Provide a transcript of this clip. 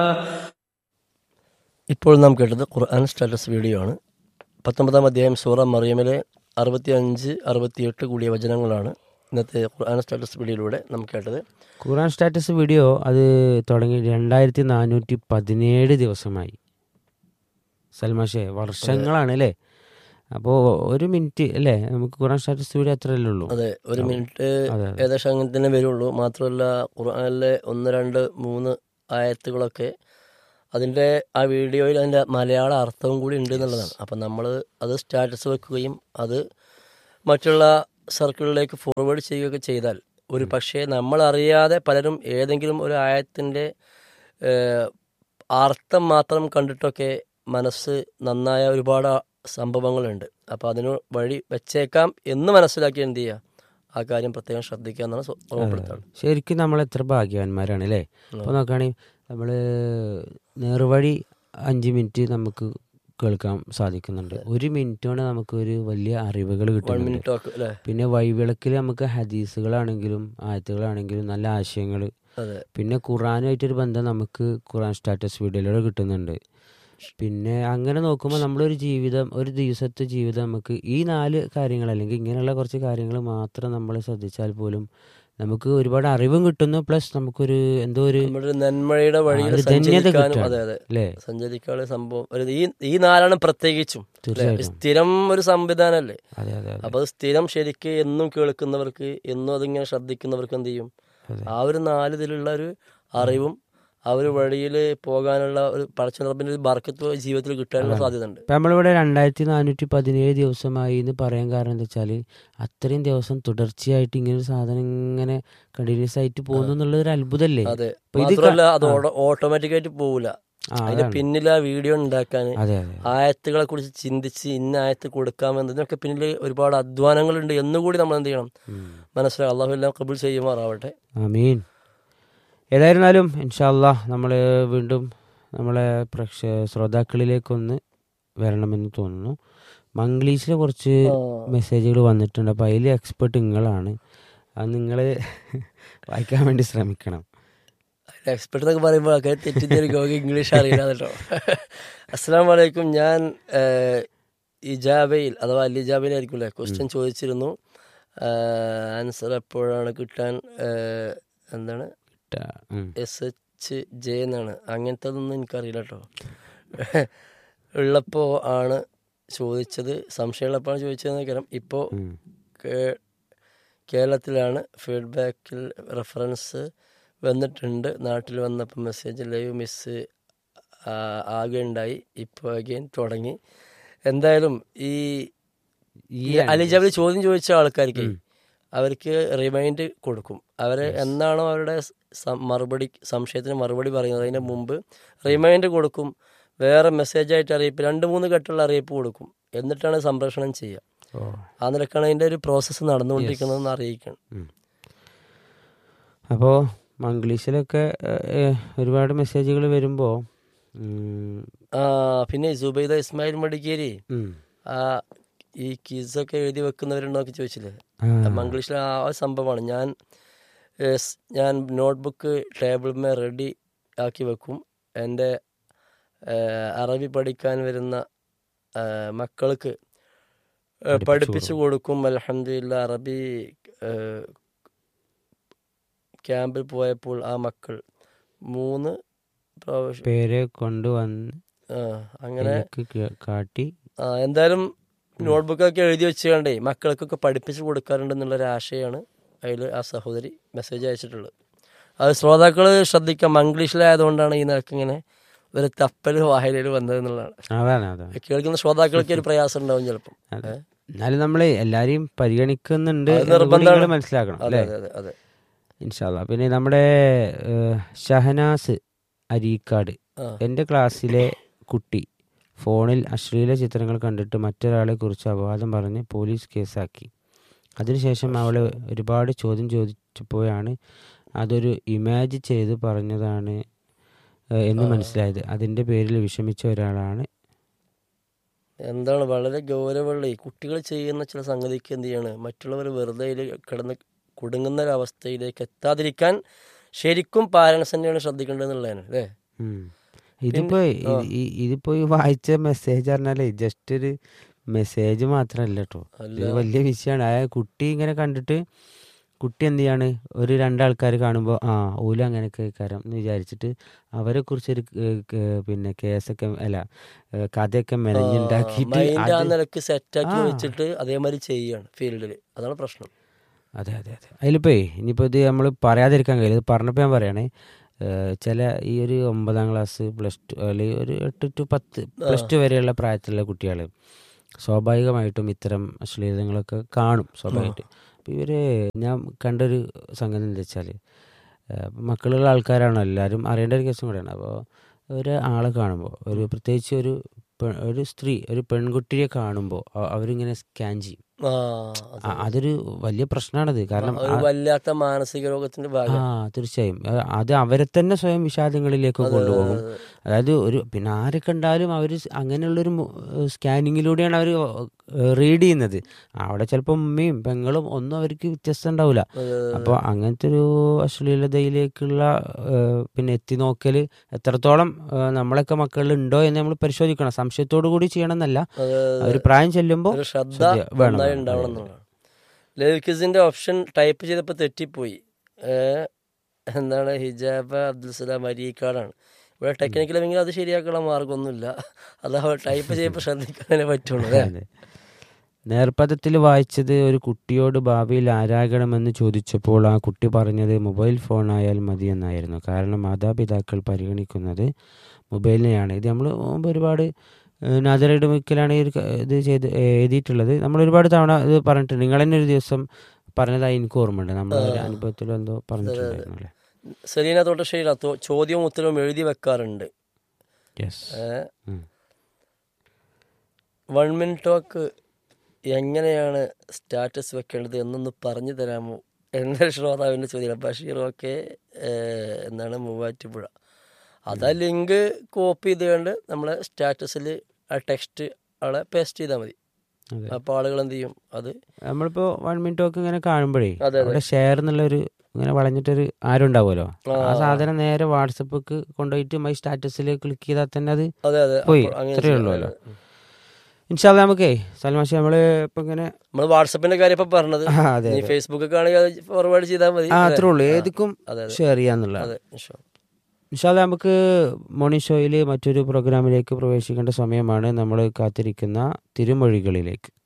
ഇപ്പോൾ നാം കേട്ടത് ഖുർആൻ സ്റ്റാറ്റസ് വീഡിയോ ആണ് പത്തൊമ്പതാം അധ്യായം സൂറ മറിയമിലെ അറുപത്തി അഞ്ച് അറുപത്തിയെട്ട് കൂടിയ വചനങ്ങളാണ് ഇന്നത്തെ ഖുർആൻ സ്റ്റാറ്റസ് വീഡിയോയിലൂടെ നാം കേട്ടത് ഖുറാൻ സ്റ്റാറ്റസ് വീഡിയോ അത് തുടങ്ങി രണ്ടായിരത്തി നാനൂറ്റി പതിനേഴ് ദിവസമായി സൽമാഷേ വർഷങ്ങളാണ് അല്ലേ അപ്പോൾ ഒരു മിനിറ്റ് അല്ലേ നമുക്ക് ഖുറാൻ സ്റ്റാറ്റസ് വീഡിയോ അത്രയല്ലേ ഉള്ളൂ അതെ ഒരു മിനിറ്റ് അതെ അതെ ഏകദേശം അങ്ങനെ തന്നെ വരുള്ളൂ മാത്രമല്ല ഖുർആനിലെ ഒന്ന് രണ്ട് മൂന്ന് ആയത്തുകളൊക്കെ അതിൻ്റെ ആ വീഡിയോയിൽ അതിൻ്റെ മലയാള അർത്ഥവും കൂടി ഉണ്ട് എന്നുള്ളതാണ് അപ്പം നമ്മൾ അത് സ്റ്റാറ്റസ് വെക്കുകയും അത് മറ്റുള്ള സർക്കിളിലേക്ക് ഫോർവേഡ് ചെയ്യുകയൊക്കെ ചെയ്താൽ ഒരു പക്ഷേ നമ്മൾ അറിയാതെ പലരും ഏതെങ്കിലും ഒരു ആയത്തിൻ്റെ ഏഹ്, അർത്ഥം മാത്രം കണ്ടിട്ടൊക്കെ മനസ്സ് നന്നായ ഒരുപാട് സംഭവങ്ങളുണ്ട് അപ്പോൾ അതിന് വഴി വെച്ചേക്കാം എന്ന് മനസ്സിലാക്കി എന്ത് ചെയ്യുക ആ കാര്യം പ്രത്യേകം ശ്രദ്ധിക്കുക എന്നാണ് സ്വ- ഓർമ്മപ്പെടുത്താണ് ശരിക്കും നമ്മൾ എത്ര ഭാഗ്യവാന്മാരാണ് അല്ലേ അപ്പോൾ നോക്കുകയാണെങ്കിൽ നമ്മൾ നേർവഴി അഞ്ച് മിനിറ്റ് നമുക്ക് കേൾക്കാൻ സാധിക്കുന്നുണ്ട് ഒരു മിനിറ്റ് കൊണ്ട് നമുക്ക് ഒരു വലിയ അറിവുകൾ വൺ കിട്ടുന്നുണ്ട് മിനിറ്റ് ടോക്ക് അല്ലേ പിന്നെ വഴിവിളക്കിൽ നമുക്ക് ഹദീസുകളാണെങ്കിലും ആയത്തുകളാണെങ്കിലും നല്ല ആശയങ്ങൾ അതെ പിന്നെ ഖുറാനുമായിട്ടൊരു ബന്ധം നമുക്ക് ഖുറാൻ സ്റ്റാറ്റസ് വീഡിയോയിലൂടെ കിട്ടുന്നുണ്ട് പിന്നെ അങ്ങനെ നോക്കുമ്പോൾ നമ്മളൊരു ജീവിതം ഒരു ദിവസത്തെ ജീവിതം നമുക്ക് ഈ നാല് കാര്യങ്ങൾ അല്ലെങ്കിൽ ഇങ്ങനെയുള്ള കുറച്ച് കാര്യങ്ങൾ മാത്രം നമ്മൾ ശ്രദ്ധിച്ചാൽ പോലും നമുക്ക് ഒരുപാട് അറിവും കിട്ടുന്നു പ്ലസ് നമുക്കൊരു എന്തോ ഒരു നമ്മുടെ ഒരു നന്മയുടെ വഴിയിൽ ഒരു ധന്യത സഞ്ചരിക്കാനും കിട്ടുകയാണ്. അതെ അതെ അല്ലേ സഞ്ചരിക്കാനുള്ള സംഭവം ഒരു ഈ ഈ നാലാണ് പ്രത്യേകിച്ചും അല്ലേ? തീർച്ചയായിട്ടും സ്ഥിരം ഒരു സംവിധാനമല്ലേ അതെ അതെ അതെ അപ്പൊ അത് സ്ഥിരം ശരിക്ക് എന്നും കേൾക്കുന്നവർക്ക് എന്നും അതിങ്ങനെ ശ്രദ്ധിക്കുന്നവർക്ക് എന്ത് ചെയ്യും അതെ. ആ ഒരു നാല് ഇതിലുള്ള ഒരു അറിവും ആ ഒരു വഴിയിൽ പോകാനുള്ള ഒരു പടച്ചുറപ്പിന്റെ ഒരു ബർക്കത്ത് ജീവിതത്തിൽ കിട്ടാനുള്ള സാധ്യത ഉണ്ട് ഇപ്പം നമ്മളിവിടെ രണ്ടായിരത്തി നാനൂറ്റി പതിനേഴ് ദിവസമായി എന്ന് പറയാൻ കാരണം എന്താ വെച്ചാൽ അത്രയും ദിവസം തുടർച്ചയായിട്ട് ഇങ്ങനെ ഒരു സാധനം ഇങ്ങനെ കണ്ടിന്യൂസ് ആയിട്ട് പോകുന്നു എന്നുള്ളത് ഒരു അത്ഭുതമല്ലേ അതെ അപ്പൊ ഇത് ക- മാത്രമല്ല അത് ആ. ഓട്ടോമാറ്റിക് ആയിട്ട് പോവില്ല ആ, അതിന്റെ അതാണ്. പിന്നിൽ ആ വീഡിയോ ഉണ്ടാക്കാൻ അതെ അതെ ആയത്തുകളെ കുറിച്ച് ചിന്തിച്ച് ഇന്ന ആയത്ത് കൊടുക്കാമെന്നതിനൊക്കെ പിന്നിൽ ഒരുപാട് അധ്വാനങ്ങളുണ്ട് എന്നുകൂടി നമ്മൾ എന്ത് ചെയ്യണം ഉം. മനസ്സിലാക്കാം അള്ളാഹു എല്ലാം കബൂൽ ചെയ്യുമാറാവട്ടെ ആമീൻ ഏതായിരുന്നാലും ഇൻഷാല്ല നമ്മൾ വീണ്ടും നമ്മളെ പ്രേക്ഷ ശ്രോതാക്കളിലേക്കൊന്ന് വരണമെന്ന് തോന്നുന്നു മംഗ്ലീഷിലെ കുറച്ച് മെസ്സേജുകൾ വന്നിട്ടുണ്ട് അപ്പോൾ അതിൽ എക്സ്പെർട്ട് നിങ്ങളാണ് അത് നിങ്ങൾ വായിക്കാൻ വേണ്ടി ശ്രമിക്കണം എക്സ്പെർട്ട് എന്നൊക്കെ പറയുമ്പോൾ ആൾക്കാർ തെറ്റിദ്ധരിക്കും ഇംഗ്ലീഷ് അറിയില്ല കേട്ടോ അസ്സാം വലൈക്കും ഞാൻ ഏഹ്, ഇജാബയിൽ അഥവാ അൽ ഇജാബയിലായിരിക്കും അല്ലേ ക്വസ്റ്റ്യൻ ചോദിച്ചിരുന്നു ആൻസർ എപ്പോഴാണ് കിട്ടാൻ ഏഹ്, എന്താണ് ട്ടാ, ഉം. എസ് എച്ച് ജെ എന്നാണ് അങ്ങനത്തതൊന്നും എനിക്കറിയില്ല കേട്ടോ ഉള്ളപ്പോൾ ആണ് ചോദിച്ചത് സംശയമുള്ളപ്പോഴാണ് ചോദിച്ചതെന്ന് കാരണം ഇപ്പോൾ ഉം. കേ- കേരളത്തിലാണ് ഫീഡ്ബാക്കിൽ റെഫറൻസ് വന്നിട്ടുണ്ട് നാട്ടിൽ വന്നപ്പോൾ മെസ്സേജ് ലൈവ് മിസ് ആകെ ഉണ്ടായി ഇപ്പോൾ അഗെയിൻ തുടങ്ങി എന്തായാലും ഈ ഈ ഈ അലിജാബിൽ ചോദ്യം ചോദിച്ച ആൾക്കാർക്ക് അവർക്ക് റിമൈൻഡ് കൊടുക്കും അവരെ എന്നാണോ അവരുടെ സം- മറുപടി സംശയത്തിന് മറുപടി പറയുന്നത് അതിന് മുമ്പ് റിമൈൻഡ് കൊടുക്കും വേറെ മെസ്സേജായിട്ട് അറിയിപ്പ് രണ്ട് മൂന്ന് ഘട്ടമുള്ള അറിയിപ്പ് കൊടുക്കും എന്നിട്ടാണ് സംപ്രേഷണം ചെയ്യുക ഓ ആ നിലക്കാണ് അതിൻ്റെ ഒരു പ്രോസസ്സ് നടന്നുകൊണ്ടിരിക്കുന്നതെന്ന് അറിയിക്കണം അപ്പോൾ മംഗ്ലീഷിലൊക്കെ ഏഹ്, ഏഹ്, ഒരുപാട് മെസ്സേജുകൾ വരുമ്പോൾ ആ പിന്നെ സുബൈദ ഇസ്മായിൽ മടിക്കേരി ആ ഈ കിസൊക്കെ എഴുതി വെക്കുന്നവരുണ്ടോക്കെ ചോദിച്ചില്ലേ മംഗ്ലീഷിലെ ആ ഒരു സംഭവമാണ് ഞാൻ ഏഹ്, സ് ഞാൻ നോട്ട്ബുക്ക് ടേബിൾമേ റെഡി ആക്കി വെക്കും എൻ്റെ ഏഹ്, അറബി പഠിക്കാൻ വരുന്ന ഏഹ്, മക്കൾക്ക് ഏഹ്, പഠിപ്പിച്ചു കൊടുക്കും അലഹമില്ല അറബി ഏഹ്, ക്യാമ്പിൽ പോയപ്പോൾ ആ മക്കൾ മൂന്ന് പ്രാവശ്യം പേരെ കൊണ്ടുവന്ന് ആ, അങ്ങനെ എനിക്ക് ക- കാട്ടി ആ, എന്തായാലും നോട്ട്ബുക്കൊക്കെ എഴുതി വെച്ചുകൊണ്ടേ മക്കൾക്കൊക്കെ പഠിപ്പിച്ചു കൊടുക്കാറുണ്ടെന്നുള്ളൊരു ആശയമാണ് അതിൽ ആ സഹോദരി മെസ്സേജ് അയച്ചിട്ടുള്ളത് അത് ശ്രോതാക്കൾ ശ്രദ്ധിക്കാം മംഗ്ലീഷിലായതുകൊണ്ടാണ് ഈ നിലക്ക് ഇങ്ങനെ ഒരു തപ്പൽ വായനയിൽ വന്നത് എന്നുള്ളതാണ് അതാണ് അതാണ് കേൾക്കുന്ന ശ്രോതാക്കൾക്ക് ഒരു പ്രയാസം ഉണ്ടാവും ചിലപ്പം അതെ. ഏ? എന്നാലും നമ്മൾ എല്ലാരെയും പരിഗണിക്കുന്നുണ്ട് അത് എന്ന് കൂടി നിർബന്ധമാണ്. നിങ്ങള് മനസ്സിലാക്കണം അതെ അല്ലേ അതെ അതെ അതെ ഇൻഷാല്ല പിന്നെ നമ്മുടെ ഏഹ്, ഷഹനാസ് അരീക്കാട് ആ എൻ്റെ ക്ലാസ്സിലെ കുട്ടി ഫോണിൽ അശ്ലീല ചിത്രങ്ങൾ കണ്ടിട്ട് മറ്റൊരാളെ കുറിച്ച് അപവാദം പറഞ്ഞ് പോലീസ് കേസാക്കി അതിനുശേഷം അവളെ ഒരുപാട് ചോദ്യം ചോദിച്ചപ്പോഴാണ് അതൊരു ഇമാജ് ചെയ്ത് പറഞ്ഞതാണ് ഏഹ്, എന്ന് മനസ്സിലായത് അതിൻ്റെ പേരിൽ വിഷമിച്ച ഒരാളാണ് എന്താണ് വളരെ ഗൗരവമുള്ള ഈ കുട്ടികൾ ചെയ്യുന്ന ചില സംഗതിക്ക് എന്ത് ചെയ്യാണ് മറ്റുള്ളവർ വെറുതെ ഇതിൽ കിടന്ന് കുടുങ്ങുന്ന ഒരവസ്ഥയിലേക്ക് എത്താതിരിക്കാൻ ശരിക്കും പാരൻസ് തന്നെയാണ് ശ്രദ്ധിക്കേണ്ടത് എന്നുള്ളതാണ് അല്ലേ ഉം. ഇതിപ്പോ ഇത് ഈ- ഇതിപ്പോ ഈ വായിച്ച മെസ്സേജ് പറഞ്ഞാലേ ജസ്റ്റ് ഒരു മെസ്സേജ് മാത്രല്ല കേട്ടോ ഇത് വലിയ വിഷയമാണ് ആ കുട്ടി ഇങ്ങനെ കണ്ടിട്ട് കുട്ടി എന്ത് ചെയ്യാണ് ഒരു രണ്ടാൾക്കാർ കാണുമ്പോൾ ആ ഓല അങ്ങനെയൊക്കെ കാരം എന്ന് വിചാരിച്ചിട്ട് അവരെ കുറിച്ചൊരു പിന്നെ കേസൊക്കെ അല്ല ഏ, കഥയൊക്കെ മെനഞ്ഞുണ്ടാക്കിയിട്ട് മൈൻഡ് ആ അത് നിലക്ക് സെറ്റാക്കി ആ. വെച്ചിട്ട് അതേമാതിരി ചെയ്യാണ് ഫീൽഡിൽ അതാണ് പ്രശ്നം അതെ അതെ അതെ അതിലിപ്പോ ഇനിയിപ്പോൾ ഇത് നമ്മൾ പറയാതിരിക്കാൻ കഴിയില്ല ഇത് പറഞ്ഞപ്പോൾ ഞാൻ പറയണേ ഏഹ് ചില ഈ ഒരു ഒമ്പതാം ക്ലാസ് പ്ലസ് ടു അല്ലെങ്കിൽ ഒരു എട്ട് ടു പത്ത് പ്ലസ് ടു വരെയുള്ള പ്രായത്തിലുള്ള കുട്ടികൾ സ്വാഭാവികമായിട്ടും ഇത്തരം അശ്ലീലങ്ങളൊക്കെ കാണും സ്വാഭാവികമായിട്ട് അപ്പോൾ ഇവർ ഞാൻ കണ്ടൊരു സംഗതി എന്താ വെച്ചാൽ മക്കളുള്ള ആൾക്കാരാണ് എല്ലാവരും അറിയേണ്ട ഒരു കേസും കൂടെയാണ് അപ്പോൾ ഒരു ആളെ കാണുമ്പോൾ ഒരു പ്രത്യേകിച്ച് ഒരു പെ- ഒരു സ്ത്രീ ഒരു പെൺകുട്ടിയെ കാണുമ്പോൾ അവരിങ്ങനെ സ്കാൻ ചെയ്യും ആ ആ, അതൊരു വലിയ പ്രശ്നമാണത് കാരണം ഒരു ആ- വല്ലാത്ത മാനസിക രോഗത്തിന്റെ ആ ഭാഗം തീർച്ചയായും അത് അത് അവരെ തന്നെ സ്വയം വിഷാദങ്ങളിലേക്ക് കൊണ്ടുപോകും അതായത് ഒരു പിന്നെ ആരെ കണ്ടാലും അവർ അങ്ങനെയുള്ളൊരു സ്കാനിങ്ങിലൂടെയാണ് അവർ റീഡ് ചെയ്യുന്നത് അവിടെ ചിലപ്പോൾ ഉമ്മയും പെങ്ങളും ഒന്നും അവർക്ക് വ്യത്യസ്തം ഉണ്ടാവില്ല അപ്പോൾ അങ്ങനത്തെ ഒരു അശ്ലീലതയിലേക്കുള്ള ഏഹ്, പിന്നെ എത്തി നോക്കൽ എത്രത്തോളം ഏഹ്, നമ്മളൊക്കെ മക്കളിൽ ഉണ്ടോ എന്ന് നമ്മൾ പരിശോധിക്കണം സംശയത്തോടു കൂടി ചെയ്യണം എന്നല്ല അവർ പ്രായം ചെല്ലുമ്പോൾ ഒരു ശ്രദ്ധ ശ്രദ്ധ വേണം, നന്നായി വേണം. ഉണ്ടാവണം എന്നുള്ളതാണ് ലേവിക്കിസിന്റെ ഓപ്ഷൻ ടൈപ്പ് ചെയ്തപ്പോൾ തെറ്റിപ്പോയി ഏ, എന്താണ് ഹിജാബ അബ്ദുൽ സലാം അരീക്കാടാണ് ഇവിടെ ടെക്നിക്കൽ എങ്കിൽ അത് ശരിയാക്കാനുള്ള മാർഗമൊന്നുമില്ല അത് ടൈപ്പ് ചെയ്യുമ്പോൾ ശ്രദ്ധിക്കാനേ പറ്റുള്ളൂ അല്ലേ അതെ നേർപ്പദത്തിൽ വായിച്ചത് ഒരു കുട്ടിയോട് ഭാവിയിൽ ആരാകണമെന്ന് ചോദിച്ചപ്പോൾ ആ കുട്ടി പറഞ്ഞത് മൊബൈൽ ഫോൺ ആയാൽ മതി എന്നായിരുന്നു കാരണം മാതാപിതാക്കൾ പരിഗണിക്കുന്നത് മൊബൈലിനെയാണ് ഇത് നമ്മൾ മുമ്പ് ഒരുപാട് നാദറയുടെ മിക്കലാണ് ഈ ഒരു ക- ഇത് ചെയ്ത് എഴുതിയിട്ടുള്ളത് നമ്മൾ ഒരുപാട് തവണ ഇത് പറഞ്ഞിട്ടുണ്ട് നിങ്ങൾ തന്നെ ഒരു ദിവസം പറഞ്ഞതായി എനിക്ക് ഓർമ്മയുണ്ട് നമ്മളെ ഒരു അനുഭവത്തിൽ എന്തോ പറഞ്ഞിട്ടുണ്ടായിരുന്നു അല്ലേ സെലീന തോട്ടശ്ശേരി ചോദ്യവും ഉത്തരവും എഴുതി വെക്കാറുണ്ട് യെസ് വൺ മിൻ ടോക്ക് എങ്ങനെയാണ് സ്റ്റാറ്റസ് വെക്കേണ്ടത് എന്നൊന്ന് പറഞ്ഞു തരാമോ എൻ്റെ ശ്രോതാവിൻ്റെ ചോദ്യം ബഷീറൊക്കെ എന്താണ് മൂവാറ്റുപുഴ അതാ ലിങ്ക് കോപ്പി ചെയ്തുകൊണ്ട് നമ്മളെ സ്റ്റാറ്റസിൽ ആ ടെക്സ്റ്റ് അവിടെ പേസ്റ്റ് ചെയ്താൽ മതി അതെ. അപ്പോൾ ആളുകൾ എന്ത് ചെയ്യും അത് നമ്മളിപ്പോ വൺ മിനിറ്റ് ടോക്ക് ഇങ്ങനെ കാണുമ്പോഴേ അതെ, അതെ. അവിടെ ഷെയർ എന്നുള്ളൊരു ഇങ്ങനെ വളഞ്ഞിട്ടൊരു ആരും ഉണ്ടാവുമല്ലോ ആ. ആ സാധനം നേരെ വാട്സപ്പിക്ക് കൊണ്ടുപോയിട്ട് മൈ സ്റ്റാറ്റസിൽ ക്ലിക്ക് ചെയ്താൽ തന്നെ അത് അതെ അതെ പോയി. അപ്പോൾ അങ്ങനെ ഇത്രയേ ചെയ്യാം. ഉള്ളൂ അല്ലോ. ഇൻഷാല്ല നമുക്കേ സൽമാഷി നമ്മള് ഇപ്പൊ ഇങ്ങനെ നമ്മൾ വാട്സപ്പിന്റെ കാര്യം ഇപ്പൊ പറഞ്ഞത് ആ, അതെ നീ അതെ. ഫേസ്ബുക്കൊക്കെ ആണെങ്കിൽ അത് ഫോർവേഡ് ചെയ്താൽ മതി ആ അല്ലേ? അത്രേ ഉള്ളൂ ആ, ഏതിക്കും അതെ അതെ ഷെയർ ചെയ്യാന്നുള്ള അതെ ഇൻഷാ. ഇൻഷാല്ല നമുക്ക് മോർണിംഗ് ഷോയിൽ മറ്റൊരു പ്രോഗ്രാമിലേക്ക് പ്രവേശിക്കേണ്ട സമയമാണ് നമ്മൾ കാത്തിരിക്കുന്ന തിരുമൊഴികളിലേക്ക്